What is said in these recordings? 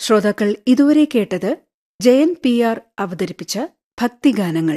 ശ്രോതാക്കൾ ഇതുവരെ കേട്ടത് ജയൻ പി ആർ അവതരിപ്പിച്ച ഭക്തിഗാനങ്ങൾ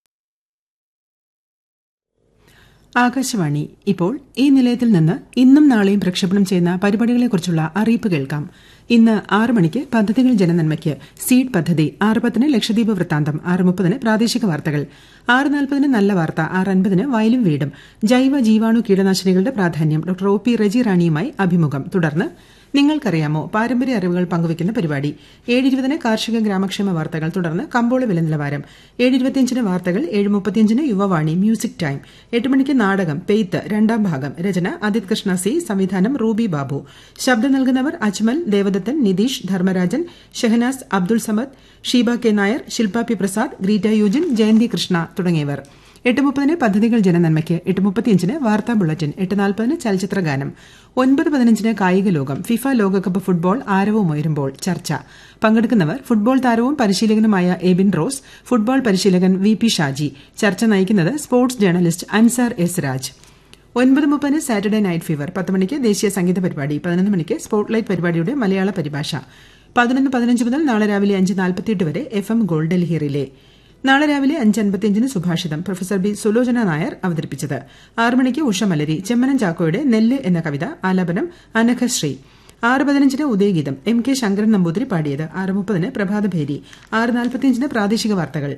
ആകാശവാണി ഇപ്പോൾ ഈ നിലയത്തിൽ നിന്ന് ഇന്നും നാളെയും പ്രക്ഷേപണം ചെയ്യുന്ന പരിപാടികളെക്കുറിച്ചുള്ള അറിയിപ്പ് കേൾക്കാം ഇന്ന് ആറ് മണിക്ക് പദ്ധതികൾ ജനനന്മയ്ക്ക് സീഡ് പദ്ധതി ആറ് പത്തിന് ലക്ഷദ്വീപ് വൃത്താന്തം ആറ് മുപ്പതിന് പ്രാദേശിക വാർത്തകൾ ആറ് നാൽപ്പതിന് നല്ല വാർത്ത ആറ് അൻപതിന് വയലും വീടും ജൈവ ജീവാണു കീടനാശിനികളുടെ പ്രാധാന്യം ഡോക്ടർ ഒ പി റെജി റാണിയുമായി അഭിമുഖം തുടർന്ന് നിങ്ങൾക്കറിയാമോ പാരമ്പര്യ അറിവുകൾ പങ്കുവയ്ക്കുന്ന പരിപാടി ഏഴിരുപതിന് കാർഷിക ഗ്രാമക്ഷേമ വാർത്തകൾ തുടർന്ന് കമ്പോള വില നിലവാരം ഏഴിരുപത്തിയഞ്ചിന് വാർത്തകൾ ഏഴ് മുപ്പത്തിയഞ്ചിന് യുവവാണി മ്യൂസിക് ടൈം എട്ട് മണിക്ക് നാടകം പെയ്ത്ത് രണ്ടാം ഭാഗം രചന അദിത് കൃഷ്ണ സി സംവിധാനം റൂബി ബാബു ശബ്ദം നൽകുന്നവർ അജ്മൽ ദേവദത്തൻ നിതീഷ് ധർമ്മരാജൻ ഷെഹനാസ് അബ്ദുൾ സമദ് ഷീബ കെ നായർ ശിൽപ പി പ്രസാദ് ഗ്രീറ്റ യൂജിൻ ജയന്തി കൃഷ്ണ തുടങ്ങിയവർ എട്ട് മുപ്പതിന് പദ്ധതികൾ ജനനന്മയ്ക്ക് എട്ട് മുപ്പത്തിയഞ്ചിന് വാർത്താ ബുള്ളറ്റിൻ എട്ട് നാൽപ്പതിന് ചലച്ചിത്ര ഗാനം ഒൻപത് പതിനഞ്ചിന് കായിക ലോകം ഫിഫ ലോകകപ്പ് ഫുട്ബോൾ ആരവം ഉയരുമ്പോൾ ചർച്ച പങ്കെടുക്കുന്നവർ ഫുട്ബോൾ താരവും പരിശീലകനുമായ എബിൻ റോസ് ഫുട്ബോൾ പരിശീലകൻ വി പി ഷാജി ചർച്ച നയിക്കുന്നത് sports journalist Ansar S Raj ഒൻപത് മുപ്പതിന് സാറ്റർഡേ നൈറ്റ് ഫീവർ പത്ത് മണിക്ക് ദേശീയ സംഗീത പരിപാടി പതിനൊന്ന് മണിക്ക് സ്പോട്ട്ലൈറ്റ് പരിപാടിയുടെ മലയാള പരിഭാഷ പതിനൊന്ന് പതിനഞ്ച് മുതൽ നാളെ രാവിലെ അഞ്ച് നാൽപ്പത്തിയെട്ട് വരെ F M gold Delhi relay നാളെ രാവിലെ അഞ്ച് അൻപത്തിയഞ്ചിന് സുഭാഷിതം പ്രൊഫസർ ബി സുലോചന നായർ അവതരിപ്പിച്ചത് ആറ് മണിക്ക് ഉഷമലരി ചെമ്മനം ചാക്കോയുടെ നെല്ല് എന്ന കവിത ആലാപനം അനഘശ്രീ ആറ് പതിനഞ്ചിന് ഉദയഗീതം എം കെ ശങ്കരൻ നമ്പൂതിരി പാടിയത് ആറ് മുപ്പതിന് പ്രഭാതഭേരി ആറ് നാൽപ്പത്തിയഞ്ചിന് പ്രാദേശിക വാർത്തകൾ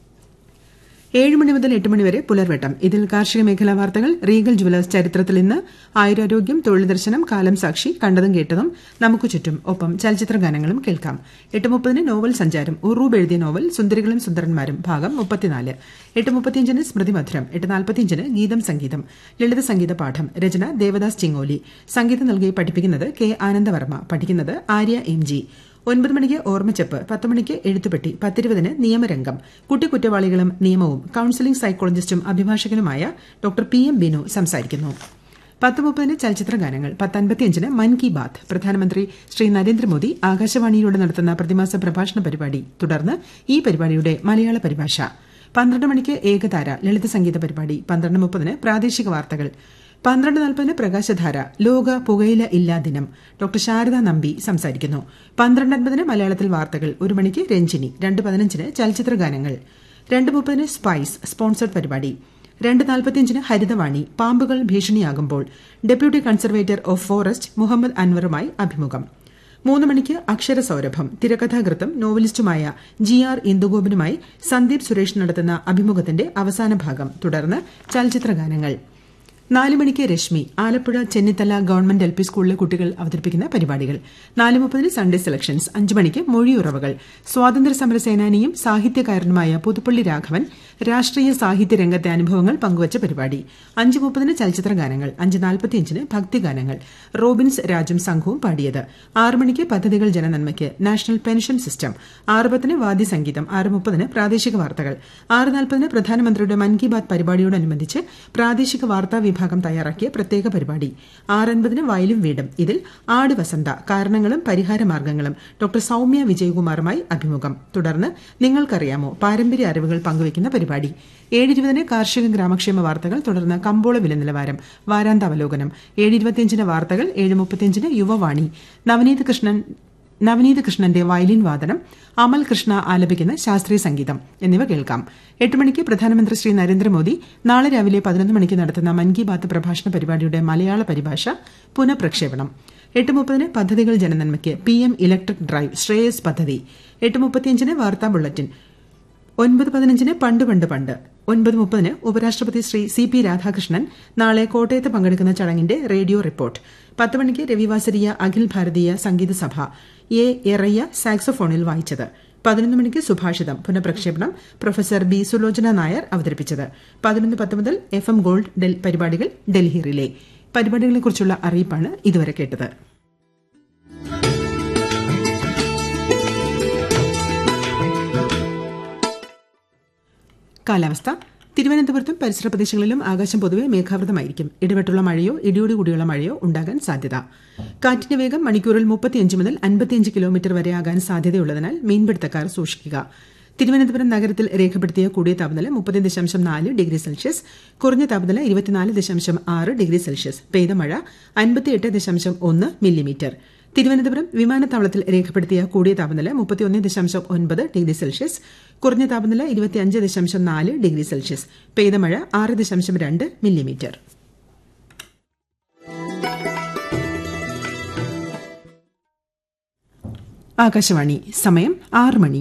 ഏഴ് മണി മുതൽ എട്ട് മണി വരെ പുലർവെട്ടം ഇതിൽ കാർഷിക മേഖലാ വാർത്തകൾ റീഗൽ ജുവലേഴ്സ് ചരിത്രത്തിൽ ഇന്ന് ആയുരാരോഗ്യം തൊഴിൽ ദർശനം കാലം സാക്ഷി കണ്ടതും കേട്ടതും നമുക്ക് ചുറ്റും ഒപ്പം ചലച്ചിത്ര ഗാനങ്ങളും കേൾക്കാം എട്ട് മുപ്പതിന് നോവൽ സഞ്ചാരം ഉറൂബ് എഴുതിയ നോവൽ സുന്ദരികളും സുന്ദരന്മാരും ഭാഗം മുപ്പത്തിനാല് എട്ട് മുപ്പത്തിയഞ്ചിന് സ്മൃതി മധുരം എട്ട് നാൽപ്പത്തിയഞ്ചിന് ഗീതം സംഗീതം ലളിത സംഗീത പാഠം രചന ദേവദാസ് ചിങ്ങോലി സംഗീതം നൽകി പഠിപ്പിക്കുന്നത് കെ ആനന്ദവർമ്മ പഠിക്കുന്നത് ആര്യ എം ജി ഒൻപത് മണിക്ക് ഓർമ്മച്ചെപ്പ് പത്ത് മണിക്ക് എഴുത്തുപെട്ടി പത്തിരുപതിന് നിയമരംഗം കുട്ടി കുറ്റവാളികളും നിയമവും കൌൺസിലിംഗ് സൈക്കോളജിസ്റ്റും അഭിഭാഷകനുമായ ഡോക്ടർ പി എം ബിനു സംസാരിക്കുന്നു പത്ത് മുപ്പതിന് ചലച്ചിത്ര ഗാനങ്ങൾ പത്തൻപത്തിയഞ്ചിന് മൻ കി ബാത്ത് പ്രധാനമന്ത്രി ശ്രീ നരേന്ദ്രമോദി ആകാശവാണിയിലൂടെ നടത്തുന്ന പ്രതിമാസ പ്രഭാഷണ പരിപാടി തുടർന്ന് ഈ പരിപാടിയുടെ മലയാള പരിഭാഷ പന്ത്രണ്ട് മണിക്ക് ഏകതാര ലളിത സംഗീത പരിപാടി പന്ത്രണ്ട് മുപ്പതിന് പ്രാദേശിക വാർത്തകൾ പന്ത്രണ്ട് നാൽപ്പതിന് പ്രകാശധാര ലോക പുകയില ഇല്ലാ ദിനം ഡോക്ടർ ശാരദ നമ്പി സംസാരിക്കുന്നു പന്ത്രണ്ട് അൻപതിന് മലയാളത്തിൽ വാർത്തകൾ ഒരു മണിക്ക് രഞ്ജിനി രണ്ട് പതിനഞ്ചിന് ചലച്ചിത്ര ഗാനങ്ങൾ രണ്ട് മുപ്പതിന് സ്പൈസ് സ്പോൺസർഡ് പരിപാടി രണ്ട് നാൽപ്പത്തിയഞ്ചിന് ഹരിതവാണി പാമ്പുകൾ ഭീഷണിയാകുമ്പോൾ deputy conservator of forest Muhammad അൻവറുമായി അഭിമുഖം മൂന്ന് മണിക്ക് അക്ഷരസൗരഭം തിരക്കഥാകൃത്തും നോവലിസ്റ്റുമായ ജി ആർ ഇന്ദുഗോപനുമായി സന്ദീപ് സുരേഷ് നടത്തുന്ന അഭിമുഖത്തിന്റെ അവസാന ഭാഗം തുടർന്ന് ചലച്ചിത്ര ഗാനങ്ങൾ നാല് മണിക്ക് Rashmi Alappuzha Chennithala government L P സ്കൂളിലെ കുട്ടികൾ അവതരിപ്പിക്കുന്ന പരിപാടികൾ നാല് മുപ്പതിന് സൺഡേ സെലക്ഷൻസ് അഞ്ച് മണിക്ക് മൊഴിയുറവകൾ സ്വാതന്ത്ര്യ സമര സേനാനിയും സാഹിത്യകാരനുമായ പുതുപ്പള്ളി രാഘവൻ രാഷ്ട്രീയ സാഹിത്യ രംഗത്തെ അനുഭവങ്ങൾ പങ്കുവച്ച പരിപാടി അഞ്ച് മുപ്പതിന് ചലച്ചിത്ര ഗാനങ്ങൾ അഞ്ച് നാൽപ്പത്തിയഞ്ചിന് ഭക്തിഗാനങ്ങൾ റോബിൻസ് രാജും സംഘവും പാടിയത് ആറ് മണിക്ക് പദ്ധതികൾ ജനനന്മയ്ക്ക് നാഷണൽ പെൻഷൻ സിസ്റ്റം ആറ് പത്തിന് വാദ്യസംഗീതം ആറ് മുപ്പതിന് പ്രാദേശിക വാർത്തകൾ ആറ് നാൽപ്പതിന് പ്രധാനമന്ത്രിയുടെ മൻ കി ബാത് പരിപാടിയോടനുബന്ധിച്ച് പ്രാദേശിക വാർത്താ വിഭാഗം തയ്യാറാക്കിയ പ്രത്യേക പരിപാടി ആറൻപതിന് വയലും വീടും ഇതിൽ ആട് വസന്ത കാരണങ്ങളും പരിഹാരമാർഗ്ഗങ്ങളും ഡോക്ടർ സൌമ്യ വിജയകുമാറുമായി അഭിമുഖം തുടർന്ന് നിങ്ങൾക്കറിയാമോ പാരമ്പര്യ അറിവുകൾ പങ്കുവയ്ക്കുന്ന പരിപാടി ഏഴിരുപതിന് കാർഷിക ഗ്രാമക്ഷേമ വാർത്തകൾ തുടർന്ന് കമ്പോള വില നിലവാരം വാരാന്താവലോകനം ഏഴിരുപത്തിയഞ്ചിന് വാർത്തകൾ ഏഴ് മുപ്പത്തിയഞ്ചിന് യുവവാണി നവനീത് കൃഷ്ണൻ നവനീത് കൃഷ്ണന്റെ വയലിൻ വാദനം അമൽ കൃഷ്ണ ആലപിക്കുന്ന ശാസ്ത്രീയ സംഗീതം എന്നിവ കേൾക്കാം എട്ട് മണിക്ക് പ്രധാനമന്ത്രി ശ്രീ നരേന്ദ്രമോദി നാളെ രാവിലെ പതിനൊന്ന് മണിക്ക് നടത്തുന്ന മൻ കി ബാത്ത് പ്രഭാഷണ പരിപാടിയുടെ മലയാള പരിഭാഷ പുനഃപ്രക്ഷേപണം എട്ട് മുപ്പതിന് പദ്ധതികൾ ജനനന്മയ്ക്ക് P M electric drive Shreyas പദ്ധതി എട്ട് മുപ്പത്തിയഞ്ചിന് വാർത്താ ബുള്ളറ്റിൻ ഒൻപത് പതിനഞ്ചിന് പണ്ട് പണ്ട് പണ്ട് ഒൻപത് മുപ്പതിന് ഉപരാഷ്ട്രപതി ശ്രീ സി പി രാധാകൃഷ്ണൻ നാളെ കോട്ടയത്ത് പങ്കെടുക്കുന്ന ചടങ്ങിന്റെ റേഡിയോ റിപ്പോർട്ട് പത്ത് മണിക്ക് രവിവാസരീയ അഖിൽ ഭാരതീയ സംഗീത സഭ എ എറയ്യ സാക്സോഫോണിൽ വായിച്ചത് പതിനൊന്ന് മണിക്ക് സുഭാഷിതം പുനഃപ്രക്ഷേപണം പ്രൊഫസർ ബി സുലോചന നായർ അവതരിപ്പിച്ചത് പതിനൊന്ന് പത്ത് മുതൽ എഫ് എം ഗോൾഡ് പരിപാടികൾ ഡൽഹി റിലേ പരിപാടികളെക്കുറിച്ചുള്ള അറിയിപ്പാണ് ഇതുവരെ കേട്ടത് കാലാവസ്ഥ തിരുവനന്തപുരത്തും പരിസര പ്രദേശങ്ങളിലും ആകാശം പൊതുവെ മേഘാവൃതമായിരിക്കും ഇടവിട്ടുള്ള മഴയോ ഇടിയോട് കൂടിയുള്ള മഴയോ ഉണ്ടാകാൻ സാധ്യത കാറ്റിന്റെ വേഗം മണിക്കൂറിൽ മുപ്പത്തിയഞ്ച് മുതൽ അൻപത്തിയഞ്ച് കിലോമീറ്റർ വരെ ആകാൻ സാധ്യതയുള്ളതിനാൽ മീൻപിടുത്തക്കാർ സൂക്ഷിക്കുക തിരുവനന്തപുരം നഗരത്തിൽ രേഖപ്പെടുത്തിയ കൂടിയ താപനില മുപ്പത് ദശാംശം നാല് ഡിഗ്രി സെൽഷ്യസ് കുറഞ്ഞ താപനില ഇരുപത്തിനാല് ദശാംശം ആറ് ഡിഗ്രി സെൽഷ്യസ് പെയ്ത മഴ അൻപത്തിയെട്ട് ദശാംശം ഒന്ന് മില്ലിമീറ്റർ തിരുവനന്തപുരം വിമാനത്താവളത്തിൽ രേഖപ്പെടുത്തിയ കൂടിയ താപനില മുപ്പത്തിയൊന്ന് ദശാംശം ഒൻപത് ഡിഗ്രി സെൽഷ്യസ് കുറഞ്ഞ താപനില ഇരുപത്തിയഞ്ച് ദശാംശം നാല് ഡിഗ്രി സെൽഷ്യസ് പെയ്ത മഴ ആറ് ദശാംശം രണ്ട് മില്ലിമീറ്റർ ആകാശവാണി സമയം ആറ് മണി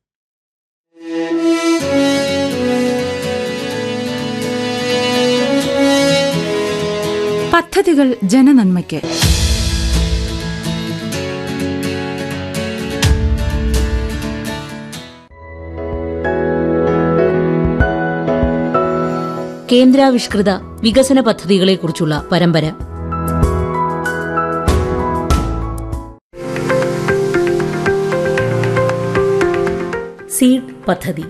പദ്ധതികൾ ജനനന്മയ്ക്ക് കേന്ദ്രാവിഷ്കൃത വികസന പദ്ധതികളെക്കുറിച്ചുള്ള പരമ്പര സീഡ് പദ്ധതി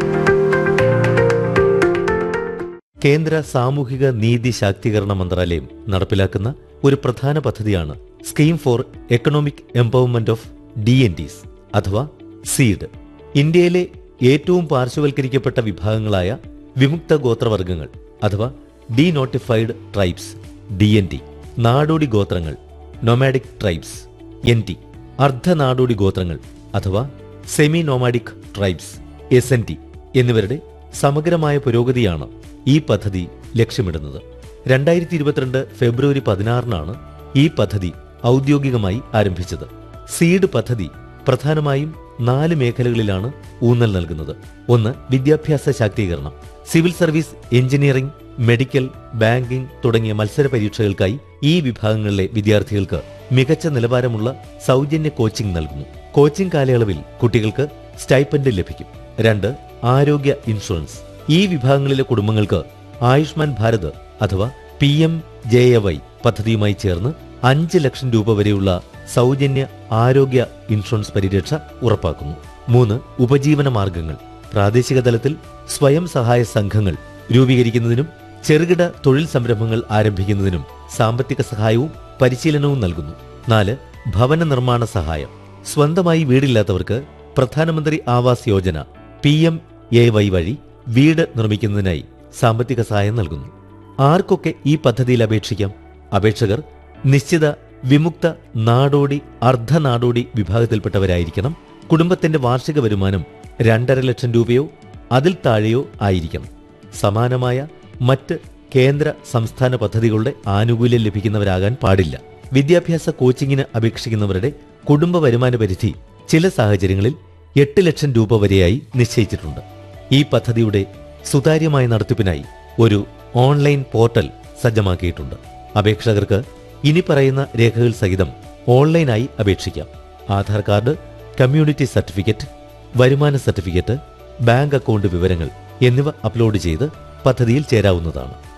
കേന്ദ്ര സാമൂഹിക നീതി ശാക്തീകരണ മന്ത്രാലയം നടപ്പിലാക്കുന്ന ഒരു പ്രധാന പദ്ധതിയാണ് scheme for economic empowerment of D N Ds അഥവാ സീഡ് ഇന്ത്യയിലെ ഏറ്റവും പാർശ്വവൽക്കരിക്കപ്പെട്ട വിഭാഗങ്ങളായ വിമുക്ത ഗോത്രവർഗങ്ങൾ അഥവാ denotified tribes D N T നാടോടി ഗോത്രങ്ങൾ നൊമാഡിക് ട്രൈബ്സ് എൻ ടി അർദ്ധനാടോടി ഗോത്രങ്ങൾ അഥവാ semi nomadic tribes S N T എന്നിവരുടെ സമഗ്രമായ പുരോഗതിയാണ് ഈ പദ്ധതി ലക്ഷ്യമിടുന്നത് രണ്ടായിരത്തി ഇരുപത്തിരണ്ട് ഫെബ്രുവരി പതിനാറിനാണ് ഈ പദ്ധതി ഔദ്യോഗികമായി ആരംഭിച്ചത് സീഡ് പദ്ധതി പ്രധാനമായും നാല് മേഖലകളിലാണ് ഊന്നൽ നൽകുന്നത് ഒന്ന് വിദ്യാഭ്യാസ ശാക്തീകരണം civil service engineering medical banking തുടങ്ങിയ മത്സര പരീക്ഷകൾക്കായി ഈ വിഭാഗങ്ങളിലെ വിദ്യാർത്ഥികൾക്ക് മികച്ച നിലവാരമുള്ള സൗജന്യ കോച്ചിംഗ് നൽകുന്നു കോച്ചിംഗ് കാലയളവിൽ കുട്ടികൾക്ക് സ്റ്റൈപ്പൻഡ് ലഭിക്കും രണ്ട് ആരോഗ്യ ഇൻഷുറൻസ് ഈ വിഭാഗങ്ങളിലെ കുടുംബങ്ങൾക്ക് ആയുഷ്മാൻ ഭാരത് അഥവാ P M J A Y പദ്ധതിയുമായി ചേർന്ന് അഞ്ച് ലക്ഷം രൂപ വരെയുള്ള സൗജന്യ ആരോഗ്യ ഇൻഷുറൻസ് പരിരക്ഷ ഉറപ്പാക്കുന്നു മൂന്ന് ഉപജീവന മാർഗങ്ങൾ പ്രാദേശിക തലത്തിൽ സ്വയം സഹായ സംഘങ്ങൾ രൂപീകരിക്കുന്നതിനും ചെറുകിട തൊഴിൽ സംരംഭങ്ങൾ ആരംഭിക്കുന്നതിനും സാമ്പത്തിക സഹായവും പരിശീലനവും നൽകുന്നു നാല് ഭവന നിർമ്മാണ സഹായം സ്വന്തമായി വീടില്ലാത്തവർക്ക് Pradhanmantri Awas Yojana P M A Y വഴി വീട് നിർമ്മിക്കുന്നതിനായി സാമ്പത്തിക സഹായം നൽകുന്നു ആർക്കൊക്കെ ഈ പദ്ധതിയിൽ അപേക്ഷിക്കാം അപേക്ഷകർ നിശ്ചിത വിമുക്ത നാടോടി അർദ്ധനാടോടി വിഭാഗത്തിൽപ്പെട്ടവരായിരിക്കണം കുടുംബത്തിന്റെ വാർഷിക വരുമാനം രണ്ടര ലക്ഷം രൂപയോ അതിൽ താഴെയോ ആയിരിക്കണം സമാനമായ മറ്റ് കേന്ദ്ര സംസ്ഥാന പദ്ധതികളുടെ ആനുകൂല്യം ലഭിക്കുന്നവരാകാൻ പാടില്ല വിദ്യാഭ്യാസ കോച്ചിങ്ങിന് അപേക്ഷിക്കുന്നവരുടെ കുടുംബ വരുമാന പരിധി ചില സാഹചര്യങ്ങളിൽ എട്ട് ലക്ഷം രൂപ വരെയായി നിശ്ചയിച്ചിട്ടുണ്ട് ഈ പദ്ധതിയുടെ സുതാര്യമായ നടത്തിപ്പിനായി ഒരു ഓൺലൈൻ പോർട്ടൽ സജ്ജമാക്കിയിട്ടുണ്ട് അപേക്ഷകർക്ക് ഇനി പറയുന്ന രേഖകൾ സഹിതം ഓൺലൈനായി അപേക്ഷിക്കാം ആധാർ കാർഡ് കമ്മ്യൂണിറ്റി സർട്ടിഫിക്കറ്റ് വരുമാന സർട്ടിഫിക്കറ്റ് ബാങ്ക് അക്കൗണ്ട് വിവരങ്ങൾ എന്നിവ അപ്ലോഡ് ചെയ്ത് പദ്ധതിയിൽ ചേരാവുന്നതാണ്